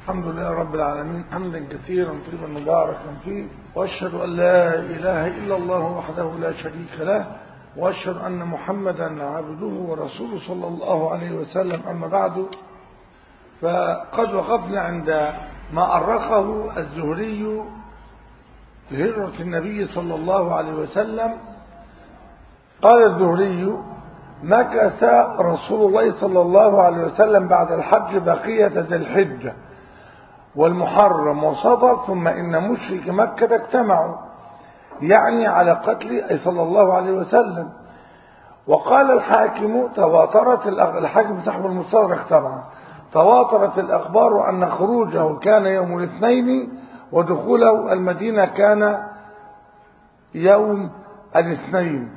الحمد لله رب العالمين حمدا كثيرا طيبا مباركا فيه واشهد ان لا اله الا الله وحده لا شريك له واشهد ان محمدا عبده ورسوله صلى الله عليه وسلم اما بعد فقد وقفنا عند ما أرخه الزهري لهجرة النبي صلى الله عليه وسلم قال الزهري مكث رسول الله صلى الله عليه وسلم بعد الحج بقية ذي الحجة والمحرم وصفر ثم إن مشرك مكة اجتمعوا يعني على قتل أي صلى الله عليه وسلم وقال الحاكم تواترت الحاكم صاحب المستدرك طبعا تواترت الأخبار أن خروجه كان يوم الاثنين ودخوله المدينة كان يوم الاثنين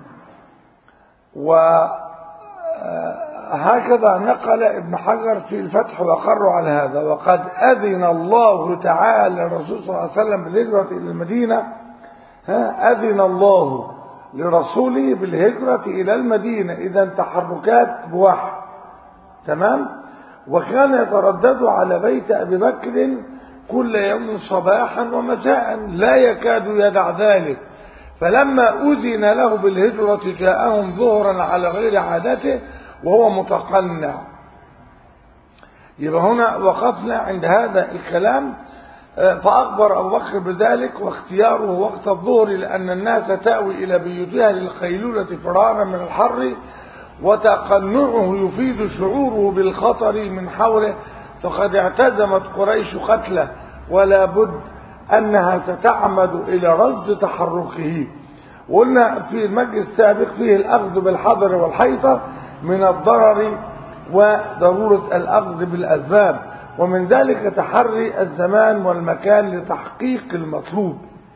وهكذا نقل ابن حجر في الفتح وقر على هذا وقد أذن الله تعالى الرسول صلى الله عليه وسلم بالهجرة إلى المدينة أذن الله لرسوله بالهجرة إلى المدينة إذا تحركات بوحي تمام وكان يتردد على بيت أبي بكر كل يوم صباحا ومساء لا يكاد يدع ذلك فلما أذن له بالهجرة جاءهم ظهرا على غير عادته وهو متقنع يبقى هنا وقفنا عند هذا الكلام فأخبر أبو بكر بذلك واختياره وقت الظهر لأن الناس تأوي إلى بيوتها للخيلولة فرارا من الحر وتقنعه يفيد شعوره بالخطر من حوله فقد اعتزمت قريش قتله ولا بد أنها ستعمد إلى رصد تحركه وقلنا في المجلس السابق فيه الأخذ بالحذر والحيطة من الضرر وضرورة الأخذ بالأسباب ومن ذلك تحري الزمان والمكان لتحقيق المطلوب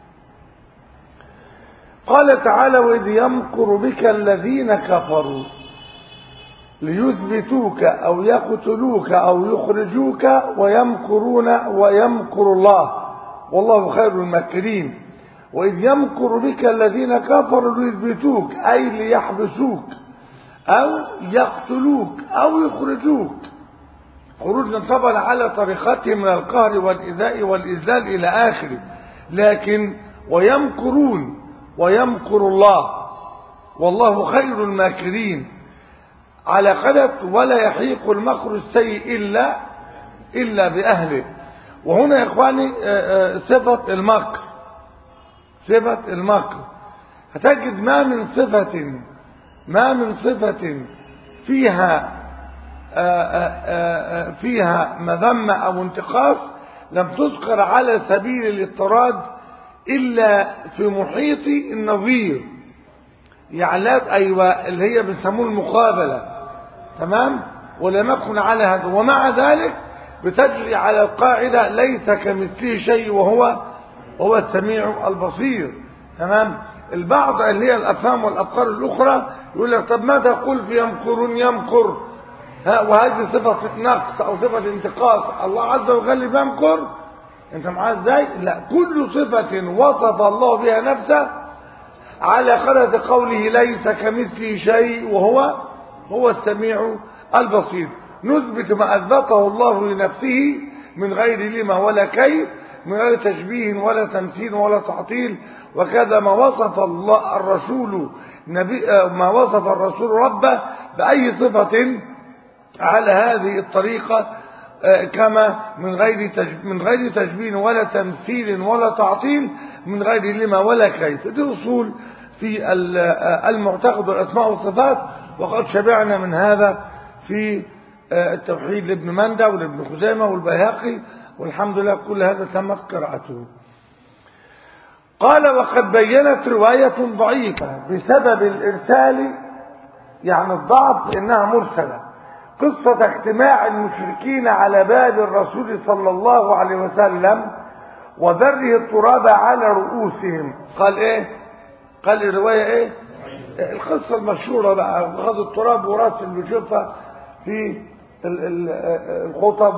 قال تعالى وإذ يمكر بك الذين كفروا ليثبتوك أو يقتلوك أو يخرجوك ويمكرون ويمكر الله والله خير الماكرين وإذ يمكر بك الذين كفروا ليثبتوك أي ليحبسوك أو يقتلوك أو يخرجوك خروجا طبعا على طريقتهم من القهر والإذاء والإذلال إلى آخره لكن ويمكرون ويمكر الله والله خير الماكرين على قدر ولا يحيق المكر السيء إلا إلا بأهله وهنا يا إخواني صفة المكر صفة المكر هتجد ما من صفة ما من صفة فيها فيها مذمة أو انتقاص لم تذكر على سبيل الاضطراد إلا في محيط النظير يعني أيوة اللي هي بنسموه المقابلة تمام ولم يكن على هذا ومع ذلك بتجري على القاعدة ليس كمثله شيء وهو هو السميع البصير تمام البعض اللي هي الأفهام والأفكار الأخرى يقول لك طب ما تقول في يمكرون يمكر ها وهذه صفة نقص أو صفة انتقاص الله عز وجل يمكر انت معاه ازاي لا كل صفة وصف الله بها نفسه على قدر قوله ليس كمثله شيء وهو هو السميع البصير نثبت ما أثبته الله لنفسه من غير لما ولا كيف من غير تشبيه ولا تمثيل ولا تعطيل وكذا ما وصف الله الرسول نبي ما وصف الرسول ربه بأي صفة على هذه الطريقة كما من غير من غير تشبيه ولا تمثيل ولا تعطيل من غير لما ولا كيف دي أصول في المعتقد والأسماء والصفات وقد شبعنا من هذا في التوحيد لابن مندى ولابن خزيمة والبيهقي والحمد لله كل هذا تمت قراءته قال وقد بينت رواية ضعيفة بسبب الإرسال يعني الضعف إنها مرسلة قصة اجتماع المشركين على باب الرسول صلى الله عليه وسلم وذره التراب على رؤوسهم قال ايه قال الرواية ايه القصة المشهورة بقى غض التراب وراس اللي بيشوفها في الخطب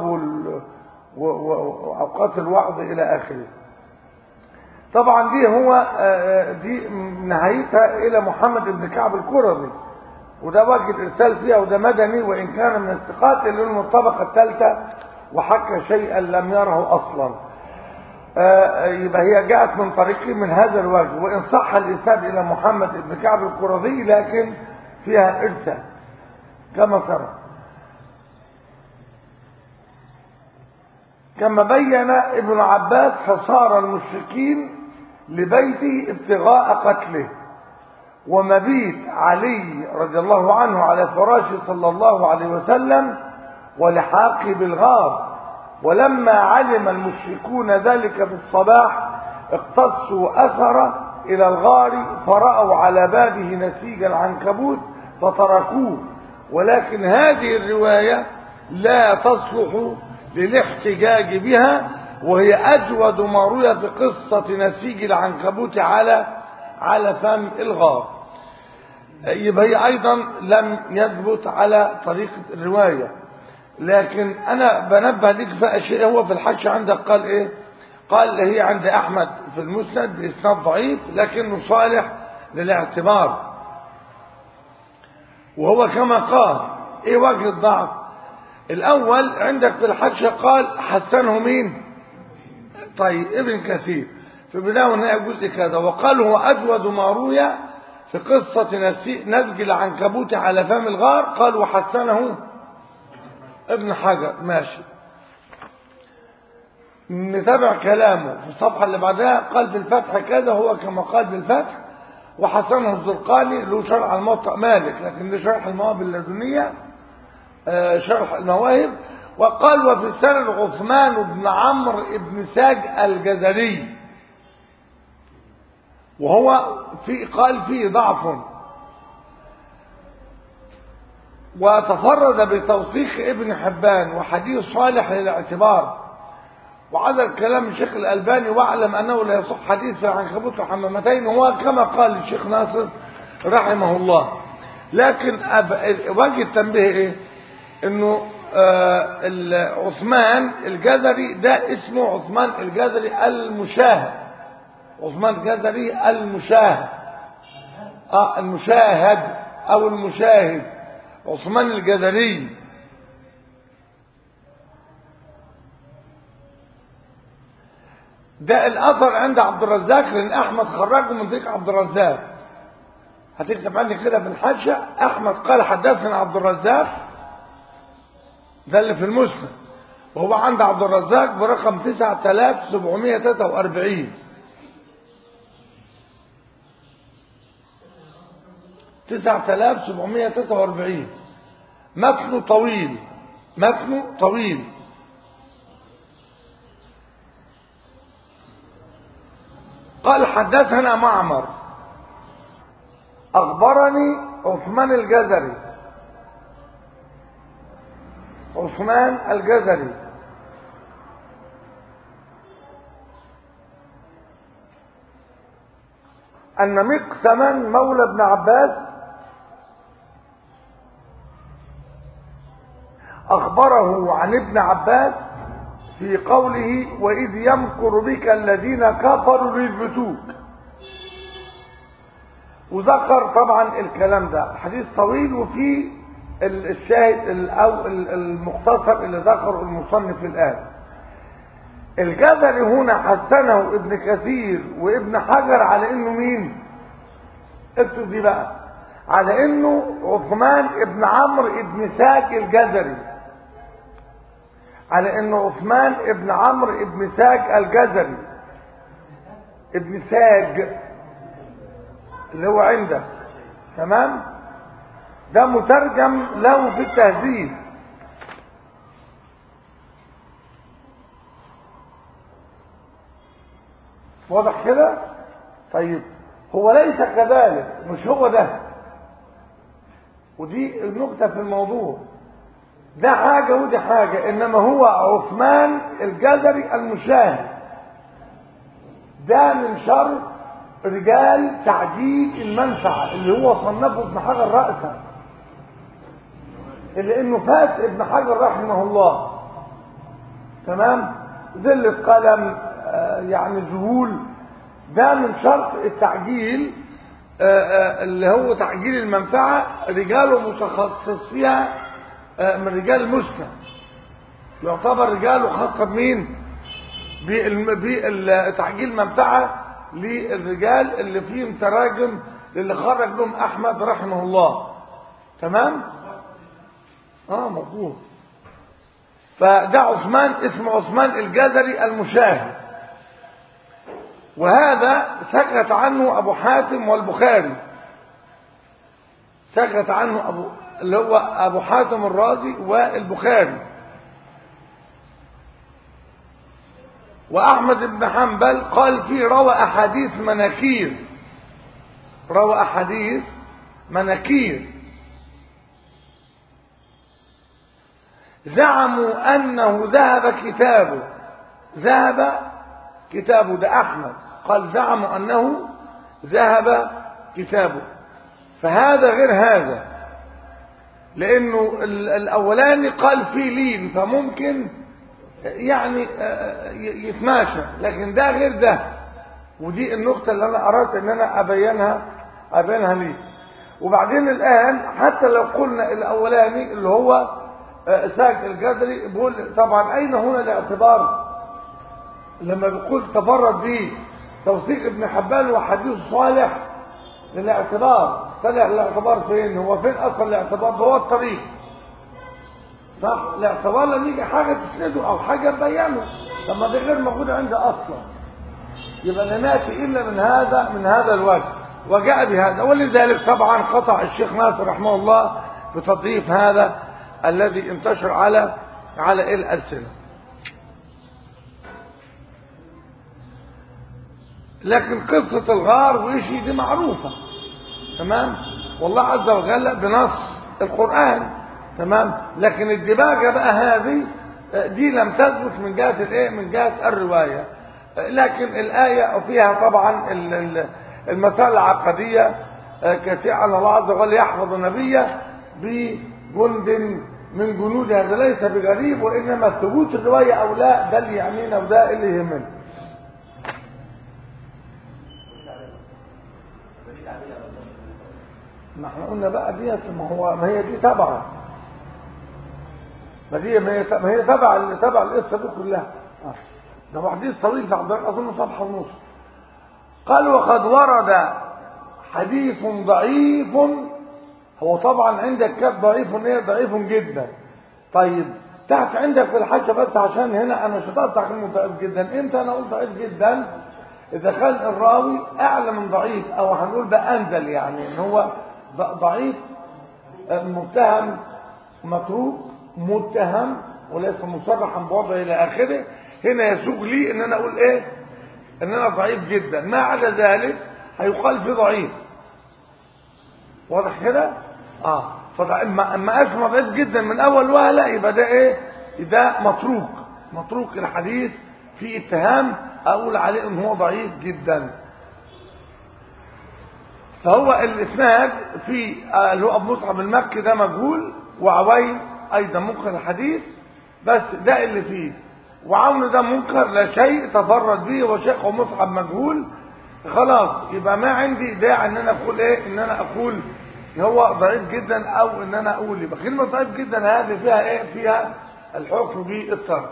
وأوقات الوعظ إلى آخره طبعا دي هو دي نهايتها إلى محمد بن كعب الكرمي وده وجه الإرسال فيها وده مدني وإن كان من الثقات اللي هم الطبقة الثالثة وحكى شيئا لم يره أصلا آه، يبقى هي جاءت من طريقه من هذا الوجه وإن صح الإسناد إلى محمد بن كعب القرظي لكن فيها إرسال كما ترى كما بين ابن عباس حصار المشركين لبيته ابتغاء قتله ومبيت علي رضي الله عنه على فراشه صلى الله عليه وسلم ولحاقه بالغار ولما علم المشركون ذلك في الصباح اقتصوا أثره إلى الغار فرأوا على بابه نسيج العنكبوت فتركوه ولكن هذه الرواية لا تصلح للاحتجاج بها وهي أجود ما روي في قصة نسيج العنكبوت على على فم الغار يبقى هي أيضا لم يثبت على طريقة الرواية لكن أنا بنبه لك في أشياء هو في الحج عندك قال إيه قال هي عند أحمد في المسند بإسناد ضعيف لكنه صالح للاعتبار وهو كما قال إيه وجه الضعف الأول عندك في الحج قال حسنه مين طيب ابن كثير في بداية ونهاية جزء كذا وقال هو أجود ما روي في قصة نسج العنكبوت على فم الغار قال وحسنه ابن حجر ماشي نتابع كلامه في الصفحة اللي بعدها قال في الفتح كذا هو كما قال في الفتح وحسنه الزرقاني له شرح الموطأ مالك لكن ده شرح المواهب اللدنية آه شرح المواهب وقال وفي السنة عثمان بن عمرو بن ساج الجزري وهو في قال فيه ضعف وتفرد بتوثيق ابن حبان وحديث صالح للاعتبار وعلى الكلام الشيخ الألباني واعلم أنه لا يصح حديث في العنكبوت وحمامتين هو كما قال الشيخ ناصر رحمه الله لكن وجه التنبيه ايه انه آه عثمان الجزري ده اسمه عثمان الجزري المشاهد عثمان الجزري المشاهد اه المشاهد او المشاهد عثمان الجزري ده الاثر عند عبد الرزاق لان احمد خرجه من طريق عبد الرزاق هتكتب عندي كده في الحاشيه احمد قال حدثنا عبد الرزاق ده اللي في المسند وهو عند عبد الرزاق برقم 9743 9743 متن طويل متن طويل قال حدثنا معمر أخبرني عثمان الجزري عثمان الجزري أن مقسما مولى ابن عباس أخبره عن ابن عباس في قوله وإذ يمكر بك الذين كفروا ليثبتوك وذكر طبعا الكلام ده حديث طويل وفي الشاهد أو المختصر اللي ذكره المصنف الآن الجزري هنا حسنه ابن كثير وابن حجر على انه مين اكتب دي بقى على انه عثمان ابن عمرو ابن ساك الجزري على انه عثمان ابن عمرو ابن ساج الجزري ابن ساج اللي هو عندك تمام ده مترجم له في التهذيب واضح كده طيب هو ليس كذلك مش هو ده ودي النقطة في الموضوع ده حاجة ودي حاجة إنما هو عثمان الجزري المشاهد ده من شر رجال تعديل المنفعة اللي هو صنفه ابن حجر رأسا اللي انه فات ابن حجر رحمه الله تمام ذلة قلم آه يعني ذهول ده من شرط التعجيل آه آه اللي هو تعجيل المنفعة رجاله متخصص فيها من رجال المسلم يعتبر رجاله خاصة بمين بتحجيل منفعة للرجال اللي فيهم تراجم اللي خرج لهم احمد رحمه الله تمام اه مظبوط فده عثمان اسمه عثمان الجزري المشاهد وهذا سكت عنه ابو حاتم والبخاري سكت عنه ابو اللي هو ابو حاتم الرازي والبخاري واحمد بن حنبل قال فيه روى احاديث مناكير روى احاديث مناكير زعموا انه ذهب كتابه ذهب كتابه ده احمد قال زعموا انه ذهب كتابه فهذا غير هذا لانه الاولاني قال فيه لين فممكن يعني يتماشى لكن ده غير ده ودي النقطة اللي انا اردت ان انا ابينها ابينها ليه وبعدين الان حتى لو قلنا الاولاني اللي هو ساك الجدري بيقول طبعا اين هنا الاعتبار لما بيقول تفرد به توثيق ابن حبان وحديث صالح للاعتبار طلع الاعتبار فين هو فين اصلا الاعتبار هو الطريق صح الاعتبار لما يجي حاجه تسنده او حاجه تبينه طب ما دي غير موجوده عندي اصلا يبقى لا ناتي الا من هذا من هذا الوجه وجاء بهذا ولذلك طبعا قطع الشيخ ناصر رحمه الله بتضييف هذا الذي انتشر على على الألسنة لكن قصة الغار وإشي دي معروفة تمام والله عز وجل بنص القرآن تمام لكن الدباجة بقى هذه دي لم تثبت من جهة الايه من جهة الرواية لكن الآية فيها طبعا المسألة العقدية كثيرا الله عز وجل يحفظ نبيه بجند من جنود هذا ليس بغريب وإنما ثبوت الرواية أو لا ده اللي يعنينا وده اللي يهمنا ما احنا قلنا بقى ديت ما هو ما هي دي تبعه ما دي ما هي ما هي تبع اللي تبع القصه دي كلها آه. ده حديث طويل في اظن صفحه ونص قال وقد ورد حديث ضعيف هو طبعا عندك كتاب ضعيف ايه ضعيف جدا طيب تحت عندك في الحاجه بس عشان هنا انا شطرت كلمه ضعيف جدا امتى انا قلت ضعيف جدا اذا كان الراوي اعلى من ضعيف او هنقول بقى انزل يعني ان هو ضعيف متهم متروك متهم وليس مصرحا بوضعه الى اخره هنا يسوق لي ان انا اقول ايه ان انا ضعيف جدا ما عدا ذلك هيقال في ضعيف واضح كده اه فاما اما اسمع ضعيف جدا من اول وهله يبقى ده ايه ده متروك متروك الحديث في اتهام اقول عليه ان هو ضعيف جدا فهو الاسناد في اللي هو ابو مصعب المكي ده مجهول وعوين ايضا منكر الحديث بس ده اللي فيه وعون ده منكر لا شيء تفرد به وشيخ ومصعب مجهول خلاص يبقى ما عندي داعي ان انا اقول ايه ان انا اقول هو ضعيف جدا او ان انا اقول يبقى كلمه ضعيف جدا هذه فيها ايه فيها الحكم بالترك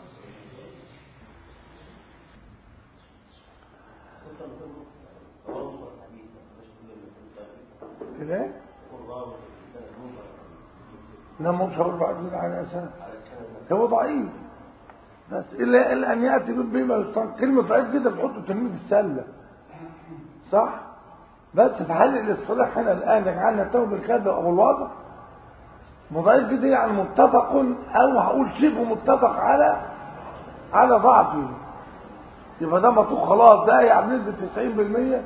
كده لا مشهور بعد على اساس هو ضعيف بس الا الا ان ياتي بما يستنق كلمه ضعيف كده بتحطه تلميذ السله صح بس في حل الاصطلاح هنا الان جعلنا التوبه الكذب او الوضع مضايف كده يعني متفق او هقول شبه متفق على على ضعفه يبقى ده مطلوب خلاص ده يعني بنسبه 90%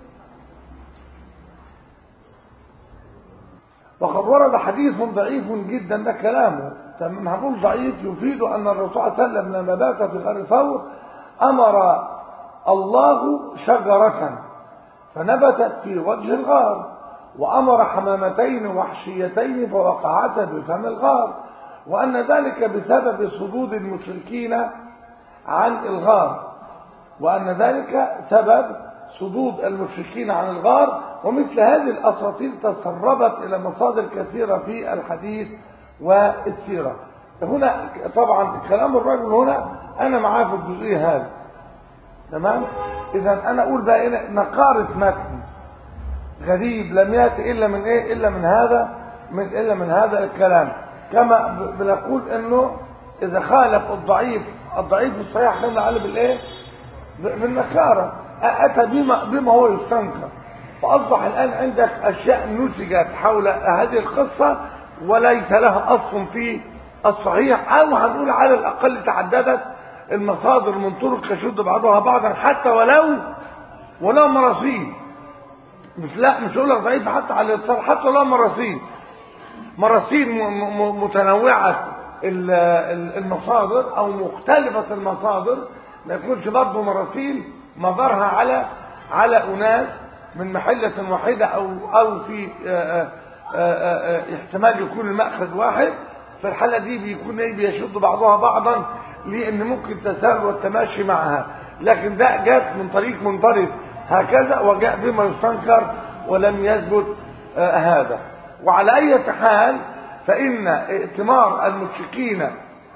وقد ورد حديث ضعيف جدا ده كلامه تمام هنقول ضعيف يفيد ان الرسول صلى الله عليه وسلم لما بات في غار ثور امر الله شجره فنبتت في وجه الغار وامر حمامتين وحشيتين فوقعتا بفم الغار وان ذلك بسبب صدود المشركين عن الغار وان ذلك سبب صدود المشركين عن الغار ومثل هذه الأساطير تسربت إلى مصادر كثيرة في الحديث والسيرة هنا طبعا كلام الرجل هنا انا معاه في الجزئيه هذه تمام اذا انا اقول بقى هنا نقاره متن غريب لم ياتي الا من ايه الا من هذا من الا من هذا الكلام كما ب- بنقول انه اذا خالف الضعيف الضعيف الصحيح كان عليه بالايه ب- بالنكاره أ- اتى بما بما هو يستنكر فاصبح الان عندك اشياء نسجت حول هذه القصه وليس لها اصل في الصحيح او هنقول على الاقل تعددت المصادر من طرق يشد بعضها بعضا حتى ولو ولو مراسيل مش لا مش هقول لك ضعيف حتى على الاتصال حتى لو مراسيل مراسيل م- م- متنوعة ال- ال- المصادر او مختلفة المصادر ما يكونش برضه مراسيل مظهرها على على اناس من محلة واحدة او او في آه، آه، آه، آه، احتمال يكون المأخذ واحد في الحالة دي بيكون ايه بيشد بعضها بعضا لان ممكن تساهل والتماشي معها لكن ده جاء من طريق منضرب هكذا وجاء بما يستنكر ولم يثبت آه، هذا وعلى اي حال فان ائتمار المشركين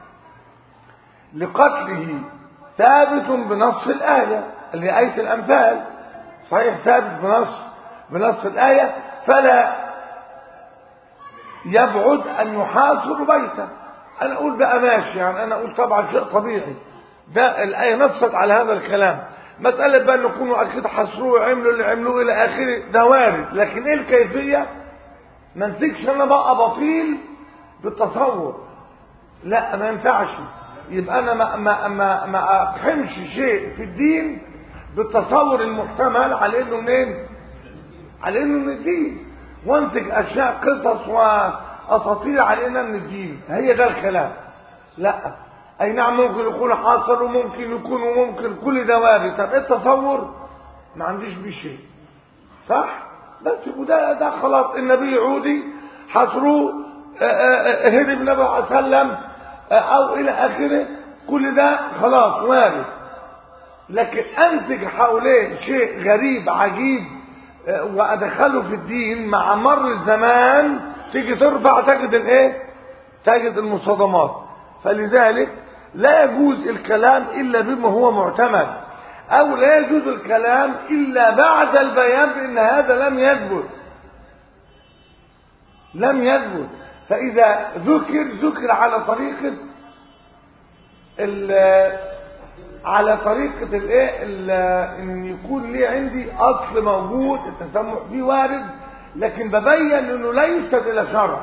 لقتله ثابت بنص الآية اللي هي آية الأنفال صحيح ثابت بنص بنص الآية فلا يبعد أن يحاصر بيته أنا أقول بقى ماشي يعني أنا أقول طبعا شيء طبيعي ده الآية نصت على هذا الكلام مسألة بقى أن يكونوا أكيد حصروه وعملوا اللي عملوه إلى آخره ده وارد لكن إيه الكيفية ما نسيكش أنا بقى بطيل بالتصور لا ما ينفعش يبقى انا ما ما ما, ما اقحمش شيء في الدين بالتصور المحتمل على انه منين على انه من الدين وامسك اشياء قصص واساطير على انها من الدين هي ده الكلام لا اي نعم ممكن يكون حاصل وممكن يكون وممكن كل ده وارد طب ايه التصور ما عنديش بيه شيء صح بس وده ده خلاص النبي يعودي حصروه آه، آه، هرب النبي صلى الله عليه وسلم آه، او الى اخره كل ده خلاص وارد لكن انسج حواليه شيء غريب عجيب آه، وادخله في الدين مع مر الزمان تيجي ترفع تجد الايه تجد المصادمات فلذلك لا يجوز الكلام الا بما هو معتمد او لا يجوز الكلام الا بعد البيان بان هذا لم يثبت لم يثبت فاذا ذكر ذكر على طريقه ال- على طريقة الايه ال- ان يكون لي عندي اصل موجود التسمح فيه وارد لكن ببين انه لا يسند الى شرع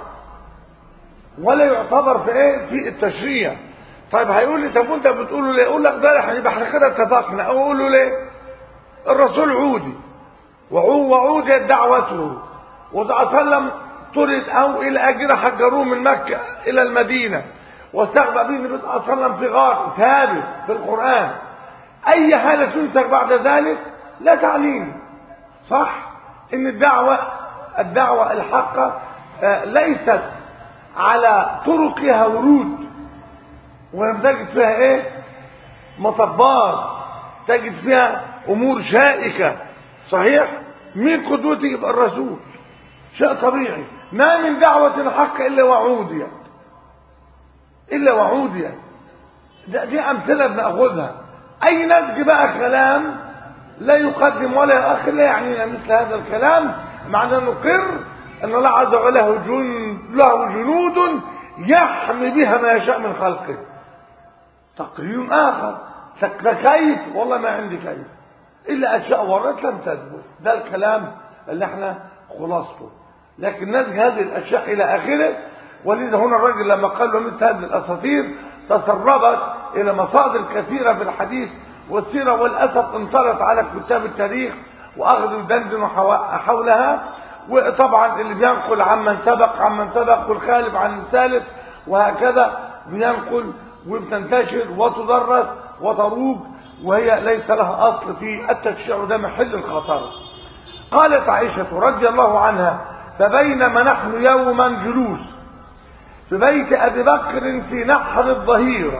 ولا يعتبر في ايه في التشريع طيب هيقول لي طب وانت بتقول له ليه اقول لك ده احنا يبقى احنا كده اتفقنا او اقول له ليه الرسول عودي وعو- وعودت دعوته وصلى الله عليه وسلم طرد او الى اجر حجروه من مكه الى المدينه واستخبأ به النبي صلى الله عليه وسلم في غار ثابت في القران اي حاله تنسك بعد ذلك لا تعنيني صح ان الدعوه الدعوه الحقه آه، ليست على طرقها ورود ولم تجد فيها ايه مطبات تجد فيها امور شائكه صحيح مين قدوتي يبقى الرسول شيء طبيعي ما من دعوة حق إلا وعودية إلا وعودية ده دي أمثلة بنأخذها أي نسج بقى كلام لا يقدم ولا يؤخر لا يعني مثل هذا الكلام معنى نقر أن الله عز وجل له جند له جنود يحمي بها ما يشاء من خلقه تقرير آخر ده كيف والله ما عندي كيف إلا أشياء وردت لم تثبت ده الكلام اللي احنا خلاصته لكن نسج هذه الأشياء إلى آخره ولذا هنا الرجل لما قال له مثل هذه الأساطير تسربت إلى مصادر كثيرة في الحديث والسيرة والأسف انطلت على كتاب التاريخ وأخذوا يدندنوا حوا- حولها وطبعا اللي بينقل عمن سبق عمن سبق والخالف عن الثالث وهكذا بينقل وبتنتشر وتدرس وتروج وهي ليس لها أصل في التشريع ده محل الخطر قالت عائشة رضي الله عنها فبينما نحن يوما جلوس في بيت أبي بكر في نحر الظهيرة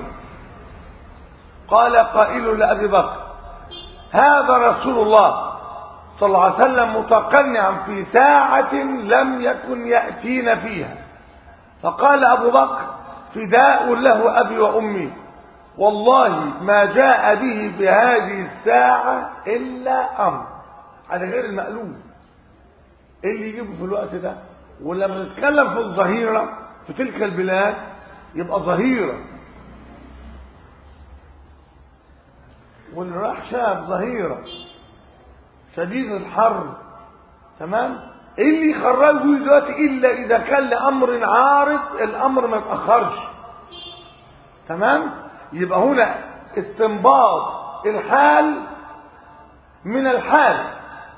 قال قائل لأبي بكر هذا رسول الله صلى الله عليه وسلم متقنعا في ساعة لم يكن يأتينا فيها فقال أبو بكر فداء له أبي وأمي والله ما جاء به في هذه الساعة إلا أمر على غير المألوف إيه اللي يجيبه في الوقت ده ولما نتكلم في الظهيرة في تلك البلاد يبقى ظهيرة واللي راح شاف ظهيرة شديد الحر تمام ايه اللي يخرجه دلوقتي الا اذا كان لامر عارض الامر ما يتاخرش تمام يبقى هنا استنباط الحال من الحال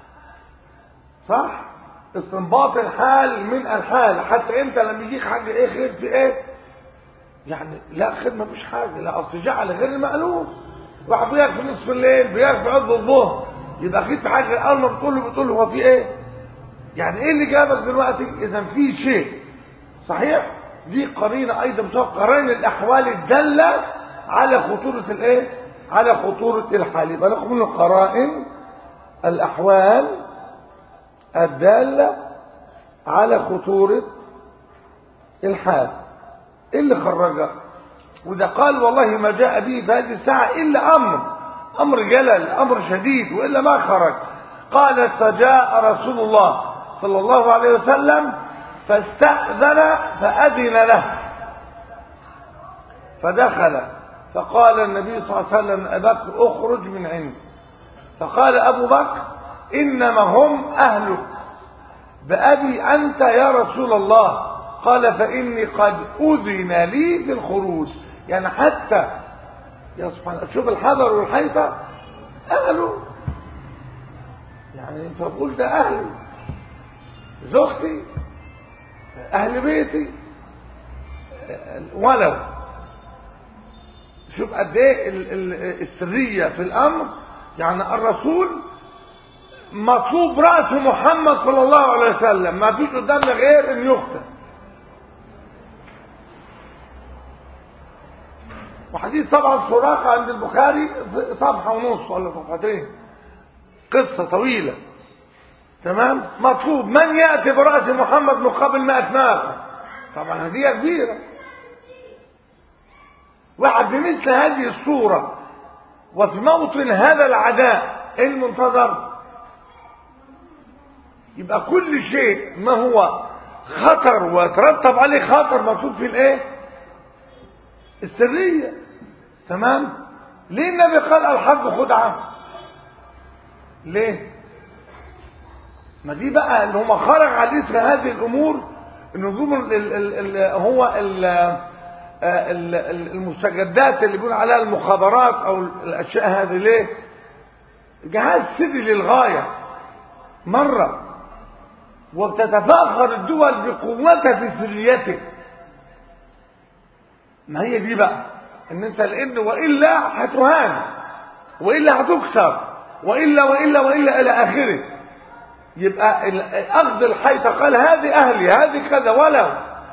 صح استنباط الحال من الحال حتى انت لما يجيك حاجه ايه خير في ايه يعني لا خير ما فيش حاجه لا اصل جعل غير المألوف واحد بيقف في نصف الليل بيقف في عز الظهر يبقى اكيد في حاجه اول ما بتقول له بتقول له هو في ايه يعني ايه اللي جابك دلوقتي اذا في شيء صحيح دي قرينه ايضا بتوع قرائن الاحوال الداله على خطوره الايه على خطوره الحال يبقى ناخد منه قرائن الاحوال الداله على خطوره الحال ايه اللي خرجه وده قال والله ما جاء به في هذه الساعه الا امر امر جلل امر شديد والا ما خرج قالت فجاء رسول الله صلى الله عليه وسلم فاستأذن فأذن له فدخل فقال النبي صلى الله عليه وسلم أبا بكر اخرج من عندي فقال أبو بكر إنما هم أهلك بأبي أنت يا رسول الله قال فإني قد أذن لي في الخروج يعني حتى يا سبحان الله شوف الحذر والحيطة أهله يعني فقول ده أهلي زوجتي أهل بيتي ولو شوف قد ايه السرية في الأمر يعني الرسول مطلوب رأس محمد صلى الله عليه وسلم ما فيش قدامنا غير ان يختم وحديث طبعا سراقة عند البخاري صفحة ونص ولا صفحتين قصة طويلة تمام مطلوب من يأتي برأس محمد مقابل مئة ناقة طبعا هدية كبيرة واحد بمثل هذه الصورة وفي موطن هذا العداء المنتظر يبقى كل شيء ما هو خطر ويترتب عليه خطر مطلوب في الايه السرية تمام ليه النبي قال الحرب خدعة ليه ما دي بقى اللي هم خرج على اثر هذه الامور النجوم ال ال ال هو ال ال المستجدات اللي بيقول عليها المخابرات او الاشياء هذه ليه جهاز سري للغايه مره وبتتفاخر الدول بقوتها في سريته ما هي دي بقى ان انت لان والا هتهان والا هتكسر والا والا والا الى اخره يبقى اخذ الحيطه قال هذه اهلي هذه كذا ولو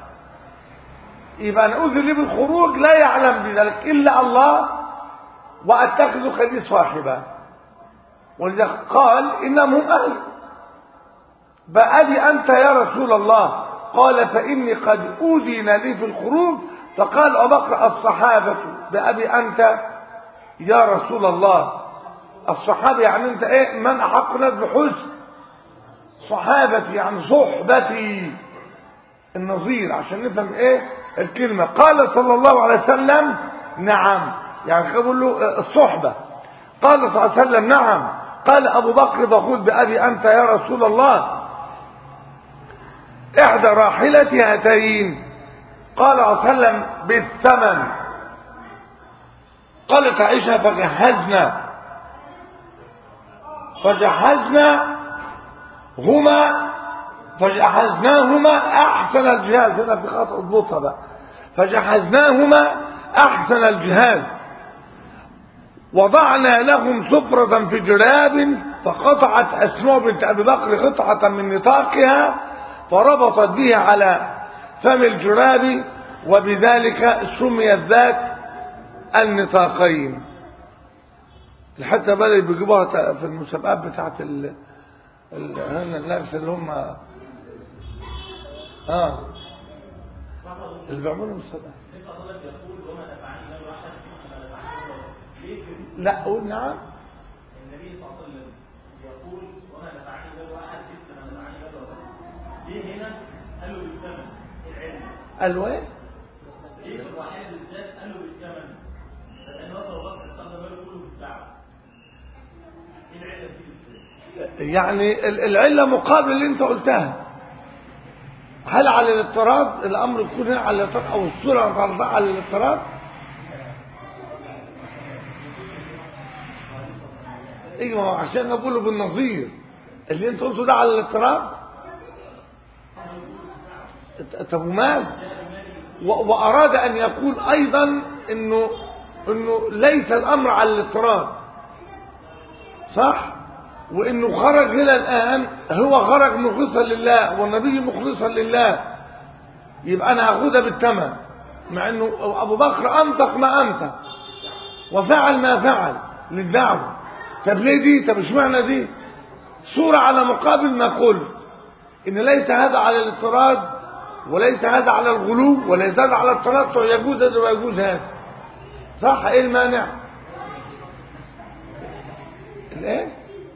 يبقى انا اذن لي بالخروج لا يعلم بذلك الا الله واتخذ خليل صاحبا ولذا قال انهم هم اهلي بأبي أنت يا رسول الله قال فإني قد أذن لي في الخروج فقال أبو بكر الصحابة بأبي أنت يا رسول الله الصحابة يعني أنت إيه من أحق الناس بحسن صحابتي يعني صحبتي النظير عشان نفهم إيه الكلمة قال صلى الله عليه وسلم نعم يعني بيقول له الصحبة قال صلى الله عليه وسلم نعم قال أبو بكر فخذ بأبي أنت يا رسول الله إحدى راحلتي هاتين قال صلى الله عليه وسلم بالثمن قالت عائشة فجهزنا فجهزنا هما فجهزناهما أحسن الجهاز هنا في خطأ اضبطها بقى فجهزناهما أحسن الجهاز وضعنا لهم سفرة في جراب فقطعت أسماء بنت أبي بكر قطعة من نطاقها فربطت به على فم الجراب وبذلك سميت ذات النطاقين حتى بدأوا بيجيبوها في المسابقات بتاعت ال... ال... الناس اللي هم اه اللي بيعملوا مسابقات لا قول نعم النبي صلى الله عليه وسلم يقول وما نفعني بل واحد مثل ما نفعني بل واحد ليه هنا قالوا بالثمن العلم قالوا ايه ليه في الوحيد بالذات قالوا بالثمن لان رسول الله استخدم ماله كله في الدعوه ايه العله دي يعني ال- العلة مقابل اللي انت قلتها هل على الاضطراد الامر يكون هنا على الاضطراد او الصورة فرضها على الاضطراد ايوه ما هو عشان نقوله بالنظير اللي انت قلته ده على الاضطراد طب ومال و- واراد ان يقول ايضا انه انه ليس الامر على الاضطراد صح وانه خرج الى الان هو خرج مخلصا لله والنبي مخلصا لله يبقى انا هاخدها بالثمن مع انه ابو بكر انطق ما انطق وفعل ما فعل للدعوه طب ليه دي طب اشمعنى دي صوره على مقابل ما قلت ان ليس هذا على الاضطراد وليس هذا على الغلو وليس هذا على التنطع يجوز هذا ويجوز هذا صح ايه المانع الايه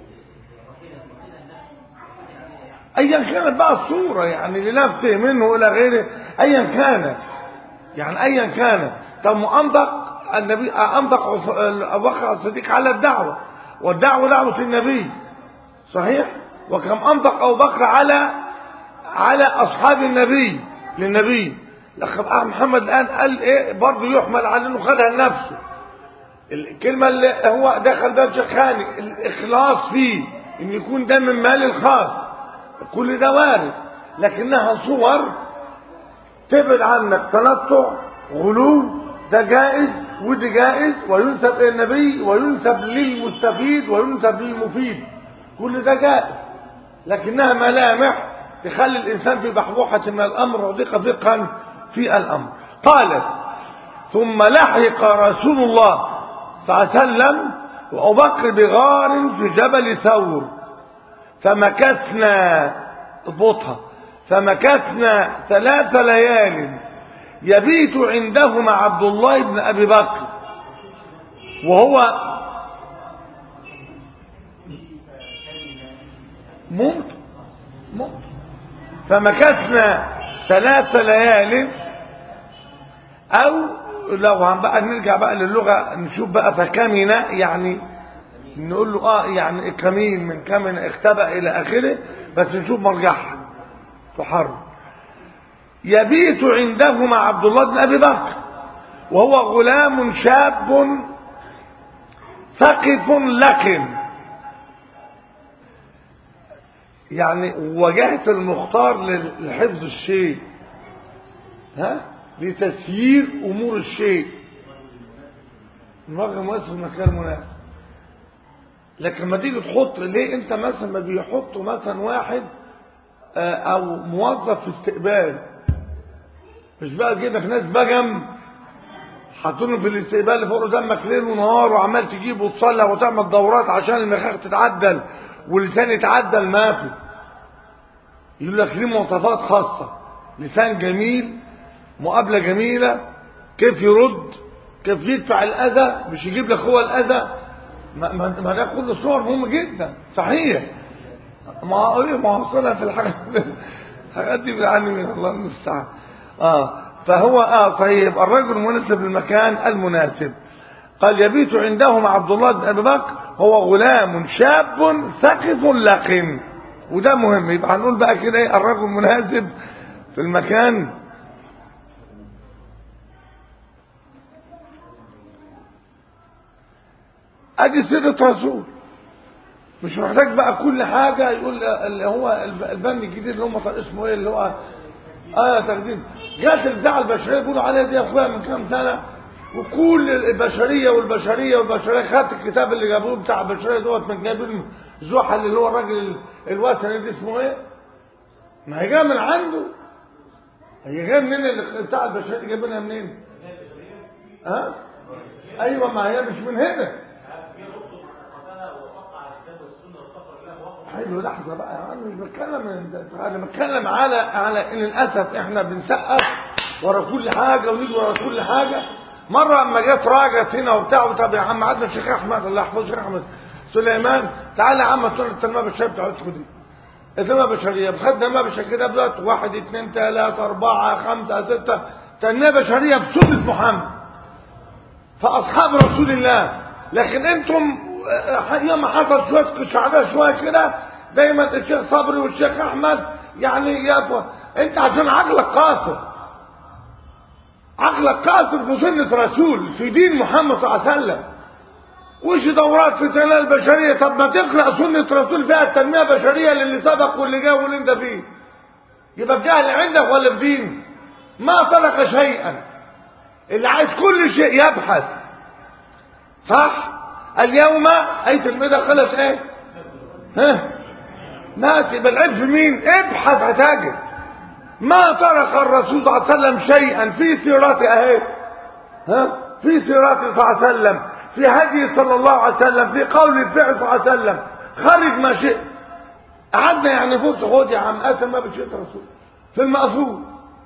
ايا كانت بقى الصوره يعني لنفسه منه الى غيره ايا كانت يعني ايا كان طب انطق النبي انطق ابو بكر الصديق على الدعوه والدعوه دعوه النبي صحيح وكم انطق ابو بكر على على اصحاب النبي للنبي لقد محمد الان قال ايه برضه يحمل على انه خدها لنفسه الكلمة اللي هو دخل باب شخاني الإخلاص فيه إن يكون ده من مال الخاص كل ده وارد لكنها صور تبعد عنك تنطع غلو ده جائز ودي جائز وينسب إلى النبي وينسب للمستفيد وينسب للمفيد كل ده جائز لكنها ملامح تخلي الإنسان في بحبوحة من الأمر وضيق فقها في الأمر قالت ثم لحق رسول الله صلى الله عليه وسلم وابو بكر بغار في جبل ثور فمكثنا اضبطها فمكثنا ثلاث ليال يبيت عندهما عبد الله بن ابي بكر وهو ممكن ممكن فمكثنا ثلاث ليال او لو هم بقى نرجع بقى للغة نشوف بقى فكمن يعني نقول له اه يعني كمين من كمن اختبأ الى اخره بس نشوف مرجعها تحرر يبيت عندهما عبد الله بن ابي بكر وهو غلام شاب ثقف لكن يعني وجهة المختار لحفظ الشيء ها لتسيير امور الشيء دماغ مناسب في المكان المناسب لكن لما تيجي تحط ليه انت مثلا ما بيحطوا مثلا واحد آه، او موظف في استقبال مش بقى جيبك ناس بجم حاطينه في الاستقبال اللي فوق دمك ليل ونهار وعمال تجيب وتصلح وتعمل دورات عشان المخاخ تتعدل واللسان يتعدل ما في يقول لك ليه مواصفات خاصه لسان جميل مقابلة جميلة كيف يرد كيف يدفع الأذى مش يجيب لك هو الأذى ما, ما, ما ده كل صور مهمة جدا صحيح ما ايه ما وصلها في الحاجات الحاجات دي يعني من الله المستعان اه فهو اه طيب الرجل المناسب للمكان المناسب قال يبيت عندهم عبد الله بن ابي بكر هو غلام شاب ثقف لقن وده مهم يبقى هنقول بقى كده ايه الرجل المناسب في المكان ادي سيرة رسول مش محتاج بقى كل حاجة يقول اللي هو البند الجديد اللي هم اسمه ايه اللي هو اه تقديم جات البتاع البشرية بيقولوا عليها دي يا اخويا من كام سنة وكل البشرية والبشرية والبشرية خدت الكتاب اللي جابوه بتاع البشرية دوت من جايبين زحل اللي هو الراجل الوثني ده اسمه ايه؟ ما هي جايه من عنده هي جايه منين اللي بتاع البشرية دي جايبينها منين؟ ها؟ ايوه ما هي مش من هنا حلو لحظة بقى انا مش بتكلم انا بتكلم على على ان للاسف احنا بنسقف ورا كل حاجة ونيجي ورا كل حاجة مرة اما جت راجت هنا وبتاع طب يا عم عدنا الشيخ احمد الله يحفظه الشيخ احمد سليمان تعالى يا عم تقول التنمية البشرية بتاعتكم دي التنمية البشرية خدنا تنمية بشرية كده بدأت واحد اثنين ثلاثة أربعة خمسة ستة تنمية بشرية بسنة محمد فأصحاب رسول الله لكن انتم يوم حصل شوية قشعرة شوية كده دايما الشيخ صبري والشيخ أحمد يعني يا انت عشان عقلك قاصر عقلك قاصر في سنة رسول في دين محمد صلى الله عليه وسلم وش دورات في التنمية البشرية طب ما تقرأ سنة رسول فيها التنمية البشرية للي سبق واللي جاء واللي انت فيه يبقى الجهل عندك ولا في دين ما ترك شيئا اللي عايز كل شيء يبحث صح اليوم اي تلميذ خلص ايه ها مات يبقى العيب في مين ابحث هتجد ما ترك الرسول صلى الله عليه وسلم شيئا في سيرته اهي ها في سيرته صلى الله عليه وسلم في هدي صلى الله عليه وسلم في قول الفعل صلى الله عليه وسلم خرج ما شئت قعدنا يعني فوق خد يا عم قسم ما بشئت رسول في المقصود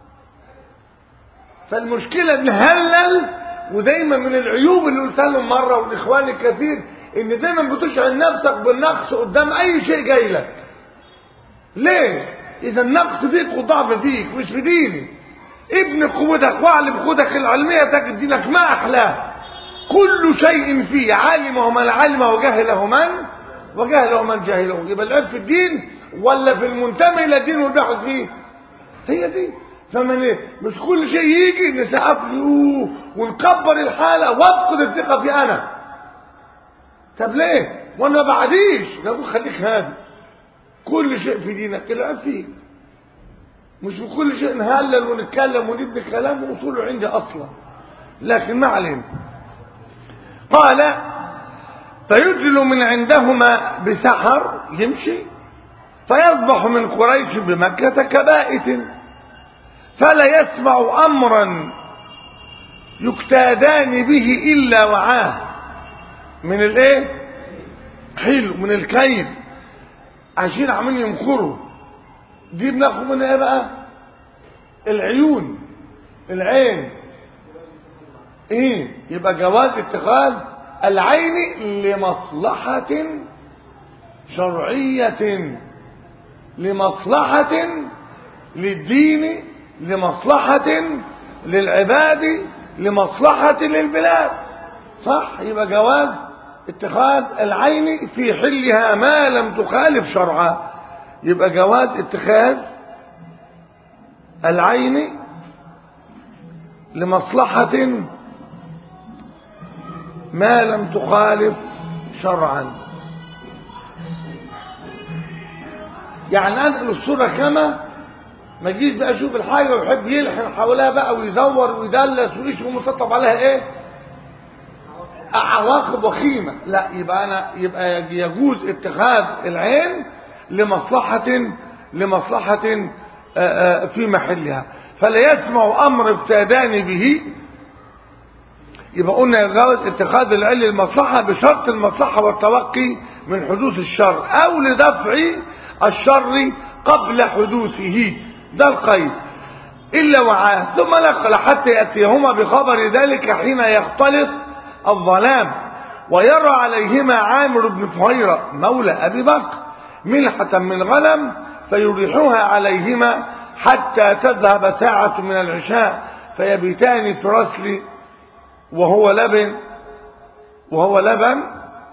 فالمشكلة نهلل ودايما من العيوب اللي قلتها لهم مرة والاخوان الكثير ان دايما بتشعر نفسك بالنقص قدام اي شيء جاي لك ليه اذا النقص فيك والضعف فيك مش في ديني ابن قوتك واعلم قوتك العلمية تجد دينك ما احلاه كل شيء فيه علمه من علمه وجهله من وجهله من جهله يبقى العلم في الدين ولا في المنتمي الى الدين والبحث فيه هي دي فمن ايه مش كل شيء يجي نسقف له ونكبر الحاله وافقد الثقه في انا طب ليه وانا ما بعديش ده خليك هادي كل شيء في دينك العب فيك مش بكل شيء نهلل ونتكلم ونبني كلام واصوله عندي اصلا لكن ما علينا قال فيدل من عندهما بسحر يمشي فيصبح من قريش بمكة كبائت فلا يسمع أمرا يكتادان به إلا وعاه من الايه حلو من الكيد عشان عمالين يمكروا دي بناخد منها ايه بقى العيون العين ايه يبقى جواز اتخاذ العين لمصلحة شرعية لمصلحة للدين لمصلحة للعباد لمصلحة للبلاد صح يبقى جواز اتخاذ العين في حلها ما لم تخالف شرعا يبقى جواز اتخاذ العين لمصلحة ما لم تخالف شرعا يعني انقل الصورة كما ما تجيش بقى اشوف الحاجة ويحب يلحن حواليها بقى ويزور ويدلس ويشوف مسطب عليها ايه عواقب وخيمة لا يبقى انا يبقى يجوز اتخاذ العين لمصلحة لمصلحة في محلها فلا يسمع امر ابتدان به يبقى قلنا يجوز اتخاذ العين للمصلحة بشرط المصلحة والتوقي من حدوث الشر او لدفع الشر قبل حدوثه ده القيد إلا وعاه ثم نقل حتى يأتيهما بخبر ذلك حين يختلط الظلام ويرى عليهما عامر بن فهيرة مولى أبي بكر ملحة من غنم فيريحها عليهما حتى تذهب ساعة من العشاء فيبيتان في رسل وهو لبن وهو لبن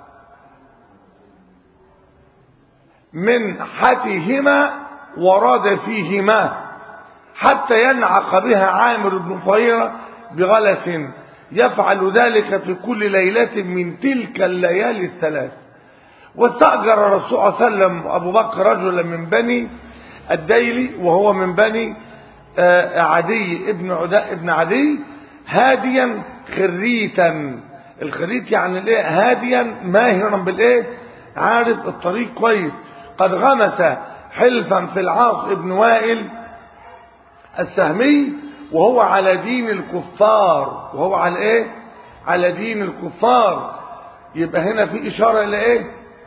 من حتهما وراد فيهما حتى ينعق بها عامر بن فهيرة بغلس يفعل ذلك في كل ليلة من تلك الليالي الثلاث واستأجر الرسول صلى الله عليه وسلم أبو بكر رجلا من بني الديلي وهو من بني عدي ابن عداء ابن عدي هاديا خريتا الخريت يعني الايه هاديا ماهرا بالايه عارف الطريق كويس قد غمس حلفا في العاص ابن وائل السهمي وهو على دين الكفار وهو على ايه على دين الكفار يبقى هنا في اشاره الى ايه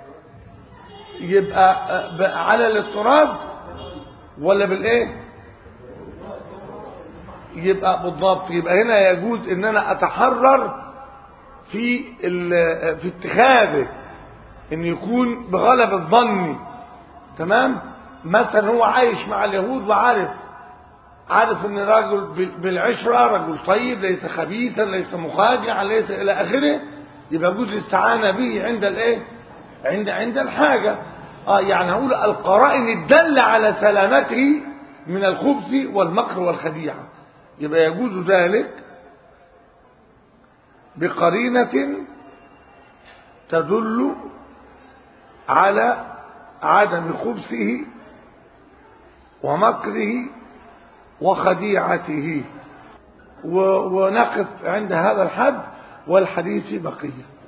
يبقى على الاضطراد ولا بالايه يبقى بالضبط يبقى هنا يجوز ان انا اتحرر في ال- في اتخاذه ان يكون بغلبة ظني تمام مثلا هو عايش مع اليهود وعارف عارف ان رجل بال- بالعشرة رجل طيب ليس خبيثا ليس مخادعا ليس الى اخره يبقى يجوز الاستعانة به عند الايه عند عند الحاجة اه يعني هقول القرائن الدالة على سلامته من الخبث والمكر والخديعة يبقى يجوز ذلك بقرينة تدل على عدم خبثه ومكره وخديعته و- ونقف عند هذا الحد والحديث بقيه